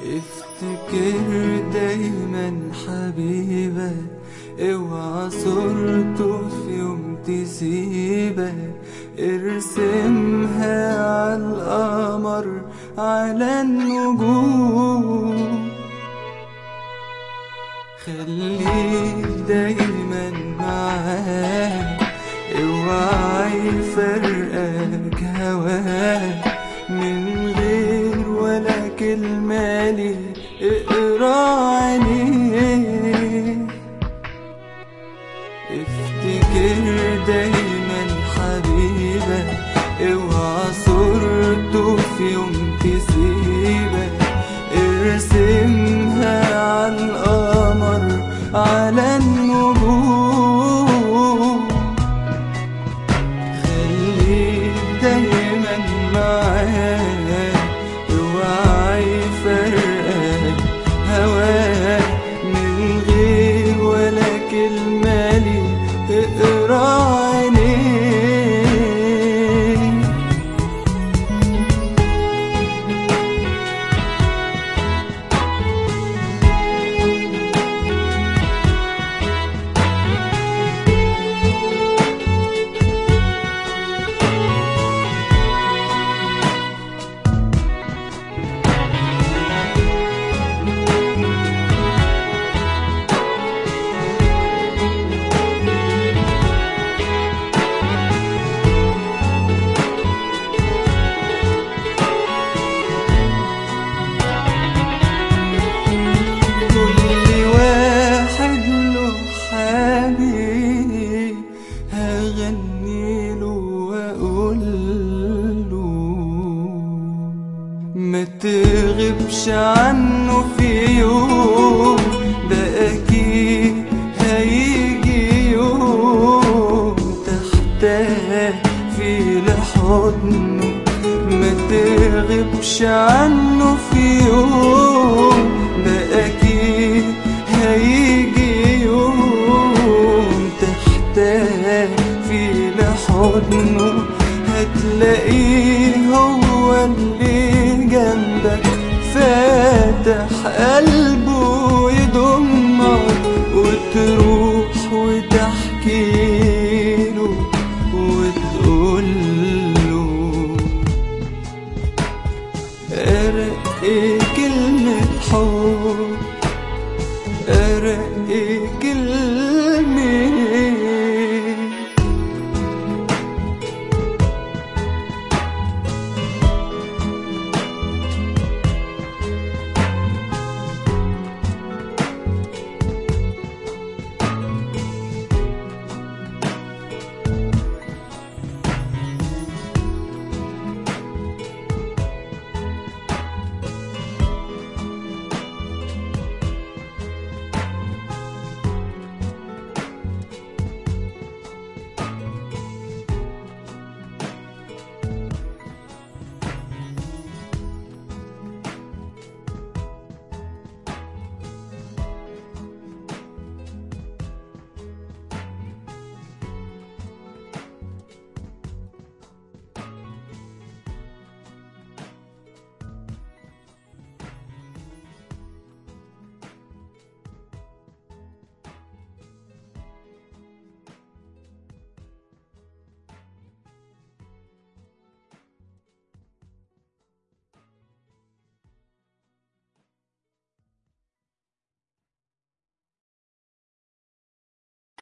افتكر دايما حبيبك اوعى صورته في يوم تسيبك ارسمها على القمر على النجوم خليك دايما معاك اوعى يفرقك هواك من غير ولا كلمة لي اقرا عينيك افتكر دايما حبيبك اوعى صورته في يوم تسيبك ارسمها على القمر على النجوم خليك دايما معاك اوعى يفرقك هواك من غير ولا كلمة لي اقرا عينيك كل واحد له حبيب هغني له واقول له ما تغيبش عنه في يوم ده اكيد هيجي يوم تحتاج في لحضنه ما تغيبش عنه في يوم ده اكيد هيجي يوم تحتاج في لحضنه هتلاقيه هو اللي جنبك فاتح قلبه يضمك وتروح وتحكي له وتقول له أرق كلمة حب أرق كلمة